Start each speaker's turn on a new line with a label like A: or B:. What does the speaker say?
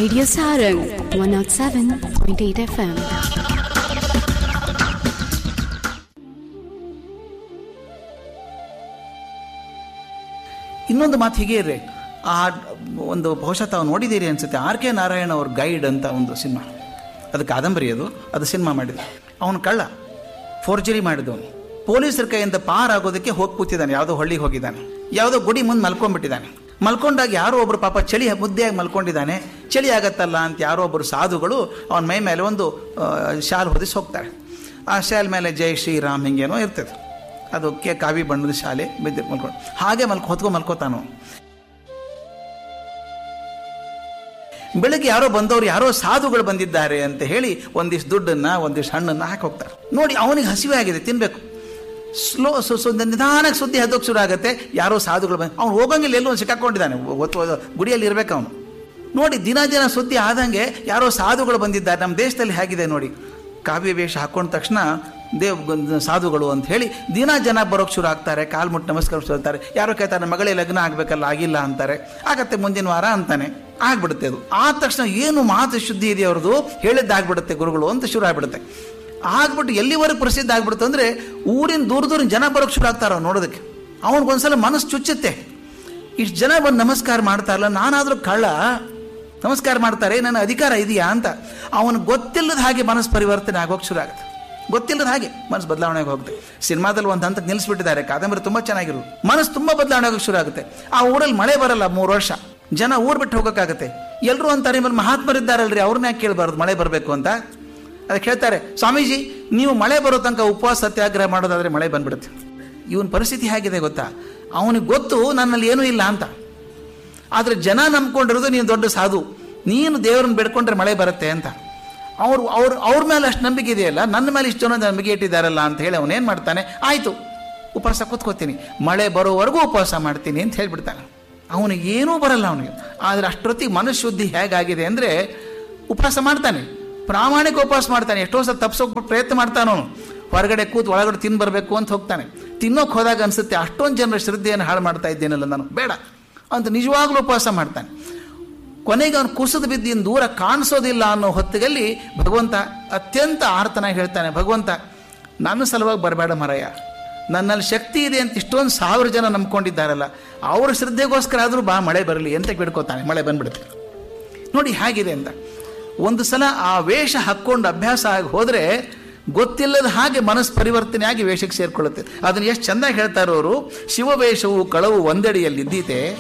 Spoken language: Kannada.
A: Radio Sarang 107.8 FM.
B: ಇನ್ನೊಂದು ಮಾತು ಹೀಗೆ ಇರ್ರಿ ಆ ಒಂದು ಬಹುಶಃ ತಾವು ನೋಡಿದ್ದೀರಿ ಅನ್ಸುತ್ತೆ ಆರ್ ಕೆ ನಾರಾಯಣ ಅವ್ರ ಗೈಡ್ ಅಂತ ಒಂದು ಸಿನಿಮಾ ಅದು ಕಾದಂಬರಿ ಅದು ಅದು ಸಿನಿಮಾ ಮಾಡಿದ ಅವನು ಕಳ್ಳ ಫೋರ್ಜರಿ ಮಾಡಿದವನು ಪೊಲೀಸರ ಕೈಯಿಂದ ಪಾರಾಗೋದಕ್ಕೆ ಹೋಗಿ ಕೂತಿದ್ದಾನೆ ಯಾವುದೋ ಹಳ್ಳಿಗೆ ಹೋಗಿದ್ದಾನೆ ಯಾವುದೋ ಗುಡಿ ಮುಂದೆ ಮಲ್ಕೊಂಡ್ಬಿಟ್ಟಿದ್ದಾನೆ ಮಲ್ಕೊಂಡಾಗ ಯಾರೋ ಒಬ್ಬರು ಪಾಪ ಚಳಿ ಮುದ್ದೆಯಾಗಿ ಮಲ್ಕೊಂಡಿದ್ದಾನೆ ಚಳಿ ಆಗತ್ತಲ್ಲ ಅಂತ ಯಾರೋ ಒಬ್ಬರು ಸಾಧುಗಳು ಅವನ ಮೈ ಮೇಲೆ ಒಂದು ಆ, ಶಾಲ್ ಹೊದಿಸಿ ಹೋಗ್ತಾರೆ ಆ ಶಾಲ್ ಮೇಲೆ ಜೈ ಶ್ರೀರಾಮ್ ಹಿಂಗೇನೋ ಇರ್ತದೆ ಅದು ಕೆ ಕಾವಿ ಬಣ್ಣದ ಶಾಲೆ ಬಿದ್ದು ಮಲ್ಕೊಂಡು ಹಾಗೆ ಮಲ್ಕೊ ಹೊತ್ಕೊ ಮಲ್ಕೋತಾನು ಬೆಳಗ್ಗೆ ಯಾರೋ ಬಂದವರು ಯಾರೋ ಸಾಧುಗಳು ಬಂದಿದ್ದಾರೆ ಅಂತ ಹೇಳಿ ಒಂದಿಷ್ಟು ದುಡ್ಡನ್ನ ಒಂದಿಷ್ಟು ಹಣ್ಣನ್ನ ಹಾಕಿ ಹೋಗ್ತಾರೆ ನೋಡಿ ಅವನಿಗೆ ಹಸಿವೆ ಆಗಿದೆ ತಿನ್ಬೇಕು ಸ್ಲೋ ಸೊ ಸೊ ನಿಧಾನಕ್ಕೆ ಸುದ್ದಿ ಹದ್ದೋಕ್ ಶುರು ಆಗುತ್ತೆ ಯಾರೋ ಸಾಧುಗಳು ಬಂದು ಅವ್ನು ಹೋಗಂಗಿಲ್ಲ ಎಲ್ಲೋ ಒಂದು ಸಿಕ್ಕಾಕೊಂಡಿದ್ದಾನೆ ಒತ್ತು ಗುಡಿಯಲ್ಲಿ ಇರ್ಬೇಕು ಅವನು ನೋಡಿ ದಿನ ದಿನ ಸುದ್ದಿ ಆದಂಗೆ ಯಾರೋ ಸಾಧುಗಳು ಬಂದಿದ್ದಾರೆ ನಮ್ಮ ದೇಶದಲ್ಲಿ ಹೇಗಿದೆ ನೋಡಿ ಕಾವ್ಯ ವೇಷ ಹಾಕೊಂಡ ತಕ್ಷಣ ದೇವ್ ಸಾಧುಗಳು ಅಂತ ಹೇಳಿ ದಿನ ಜನ ಬರೋಕ್ಕೆ ಶುರು ಆಗ್ತಾರೆ ಕಾಲು ಮುಟ್ಟು ನಮಸ್ಕಾರ ಶುರು ಆಗ್ತಾರೆ ಯಾರೋ ಕೇಳ್ತಾರೆ ಮಗಳೇ ಲಗ್ನ ಆಗಬೇಕಲ್ಲ ಆಗಿಲ್ಲ ಅಂತಾರೆ ಆಗತ್ತೆ ಮುಂದಿನ ವಾರ ಅಂತಾನೆ ಆಗ್ಬಿಡುತ್ತೆ ಅದು ಆದ ತಕ್ಷಣ ಏನು ಮಾತು ಶುದ್ಧಿ ಇದೆ ಅವ್ರದ್ದು ಹೇಳಿದ್ದಾಗ್ಬಿಡುತ್ತೆ ಗುರುಗಳು ಅಂತ ಶುರು ಆಗ್ಬಿಡುತ್ತೆ ಆಗ್ಬಿಟ್ಟು ಎಲ್ಲಿವರೆಗೆ ಪ್ರಸಿದ್ಧ ಆಗ್ಬಿಡುತ್ತೆ ಅಂದರೆ ಊರಿನ ದೂರ ದೂರಿನ ಜನ ಬರೋಕ್ಕೆ ಶುರು ಆಗ್ತಾರ ನೋಡೋದಕ್ಕೆ ಅವನಿಗೊಂದ್ಸಲ ಮನಸ್ಸು ಚುಚ್ಚುತ್ತೆ ಇಷ್ಟು ಜನ ಬಂದು ನಮಸ್ಕಾರ ಮಾಡ್ತಾರಲ್ಲ ನಾನಾದರೂ ಕಳ್ಳ ನಮಸ್ಕಾರ ಮಾಡ್ತಾರೆ ನನ್ನ ಅಧಿಕಾರ ಇದೆಯಾ ಅಂತ ಅವನು ಗೊತ್ತಿಲ್ಲದ ಹಾಗೆ ಮನಸ್ಸು ಪರಿವರ್ತನೆ ಆಗೋಕೆ ಶುರು ಆಗುತ್ತೆ ಗೊತ್ತಿಲ್ಲದ ಹಾಗೆ ಮನಸ್ಸು ಬದಲಾವಣೆಗೆ ಹೋಗುತ್ತೆ ಸಿನಿಮಾದಲ್ಲಿ ಒಂದು ಹಂತಕ್ಕೆ ನಿಲ್ಲಿಸ್ಬಿಟ್ಟಿದ್ದಾರೆ ಕಾದಂಬರಿ ತುಂಬ ಚೆನ್ನಾಗಿರೋದು ಮನಸ್ಸು ತುಂಬ ಬದಲಾವಣೆ ಆಗೋಕೆ ಶುರು ಆಗುತ್ತೆ ಆ ಊರಲ್ಲಿ ಮಳೆ ಬರಲ್ಲ ಮೂರು ವರ್ಷ ಜನ ಊರು ಬಿಟ್ಟು ಹೋಗೋಕ್ಕಾಗತ್ತೆ ಎಲ್ಲರೂ ಅಂತಾರೆ ಮೇಲೆ ಮಹಾತ್ಮರಿದ್ದಾರಲ್ರಿ ಅವ್ರನ್ನ ಯಾಕೆ ಕೇಳಬಾರ್ದು ಮಳೆ ಬರಬೇಕು ಅಂತ ಅದಕ್ಕೆ ಹೇಳ್ತಾರೆ ಸ್ವಾಮೀಜಿ ನೀವು ಮಳೆ ಬರೋ ತನಕ ಉಪವಾಸ ಸತ್ಯಾಗ್ರಹ ಮಾಡೋದಾದ್ರೆ ಮಳೆ ಬಂದ್ಬಿಡುತ್ತೆ ಇವನ ಪರಿಸ್ಥಿತಿ ಹೇಗಿದೆ ಗೊತ್ತಾ ಅವನಿಗೆ ಗೊತ್ತು ನನ್ನಲ್ಲಿ ಏನೂ ಇಲ್ಲ ಅಂತ ಆದರೆ ಜನ ನಂಬ್ಕೊಂಡಿರೋದು ನೀನು ದೊಡ್ಡ ಸಾಧು ನೀನು ದೇವ್ರನ್ನ ಬೇಡ್ಕೊಂಡ್ರೆ ಮಳೆ ಬರುತ್ತೆ ಅಂತ ಅವ್ರು ಅವ್ರು ಅವ್ರ ಮೇಲೆ ಅಷ್ಟು ನಂಬಿಕೆ ಇದೆಯಲ್ಲ ನನ್ನ ಮೇಲೆ ಇಷ್ಟು ಜನ ನಂಬಿಕೆ ಇಟ್ಟಿದ್ದಾರಲ್ಲ ಅಂತ ಹೇಳಿ ಅವನೇನು ಮಾಡ್ತಾನೆ ಆಯಿತು ಉಪವಾಸ ಕೂತ್ಕೋತೀನಿ ಮಳೆ ಬರೋವರೆಗೂ ಉಪವಾಸ ಮಾಡ್ತೀನಿ ಅಂತ ಹೇಳ್ಬಿಡ್ತಾನೆ ಅವನಿಗೆ ಏನೂ ಬರಲ್ಲ ಅವನಿಗೆ ಆದರೆ ಅಷ್ಟೊತ್ತಿಗೆ ಮನಃಶುದ್ಧಿ ಹೇಗಾಗಿದೆ ಅಂದರೆ ಉಪವಾಸ ಮಾಡ್ತಾನೆ ಪ್ರಾಮಾಣಿಕ ಉಪವಾಸ ಮಾಡ್ತಾನೆ ಎಷ್ಟೋ ಸಲ ತಪ್ಪಿಸೋಕೆ ಪ್ರಯತ್ನ ಮಾಡ್ತಾನೆ ಅವನು ಹೊರಗಡೆ ಕೂತು ಒಳಗಡೆ ತಿಂದು ಬರಬೇಕು ಅಂತ ಹೋಗ್ತಾನೆ ತಿನ್ನೋಕೆ ಹೋದಾಗ ಅನಿಸುತ್ತೆ ಅಷ್ಟೊಂದು ಜನರ ಶ್ರದ್ಧೆಯನ್ನು ಹಾಳು ಮಾಡ್ತಾ ಇದ್ದೇನಲ್ಲ ನಾನು ಬೇಡ ಅಂತ ನಿಜವಾಗ್ಲೂ ಉಪವಾಸ ಮಾಡ್ತಾನೆ ಕೊನೆಗೆ ಅವನು ಕುಸಿದು ಬಿದ್ದಿನ ದೂರ ಕಾಣಿಸೋದಿಲ್ಲ ಅನ್ನೋ ಹೊತ್ತಿಗಲ್ಲಿ ಭಗವಂತ ಅತ್ಯಂತ ಆರ್ತನಾಗಿ ಹೇಳ್ತಾನೆ ಭಗವಂತ ನನ್ನ ಸಲುವಾಗಿ ಬರಬೇಡ ಮರಯ್ಯ ನನ್ನಲ್ಲಿ ಶಕ್ತಿ ಇದೆ ಅಂತ ಇಷ್ಟೊಂದು ಸಾವಿರ ಜನ ನಂಬ್ಕೊಂಡಿದ್ದಾರಲ್ಲ ಅವ್ರ ಶ್ರದ್ಧೆಗೋಸ್ಕರ ಆದರೂ ಬಾ ಮಳೆ ಬರಲಿ ಅಂತ ಬಿಡ್ಕೋತಾನೆ ಮಳೆ ಬಂದ್ಬಿಡುತ್ತೆ ನೋಡಿ ಹೇಗಿದೆ ಅಂತ ಒಂದು ಸಲ ಆ ವೇಷ ಹಾಕ್ಕೊಂಡು ಅಭ್ಯಾಸ ಆಗಿ ಹೋದರೆ ಗೊತ್ತಿಲ್ಲದ ಹಾಗೆ ಮನಸ್ಸು ಪರಿವರ್ತನೆ ಆಗಿ ವೇಷಕ್ಕೆ ಸೇರಿಕೊಳ್ಳುತ್ತೆ ಅದನ್ನು ಎಷ್ಟು ಚೆಂದಾಗಿ ಹೇಳ್ತಾರೋ ಅವರು ಶಿವವೇಷವು ಕಳವು ಒಂದೆಡೆಯಲ್ಲಿದ್ದೀತೆ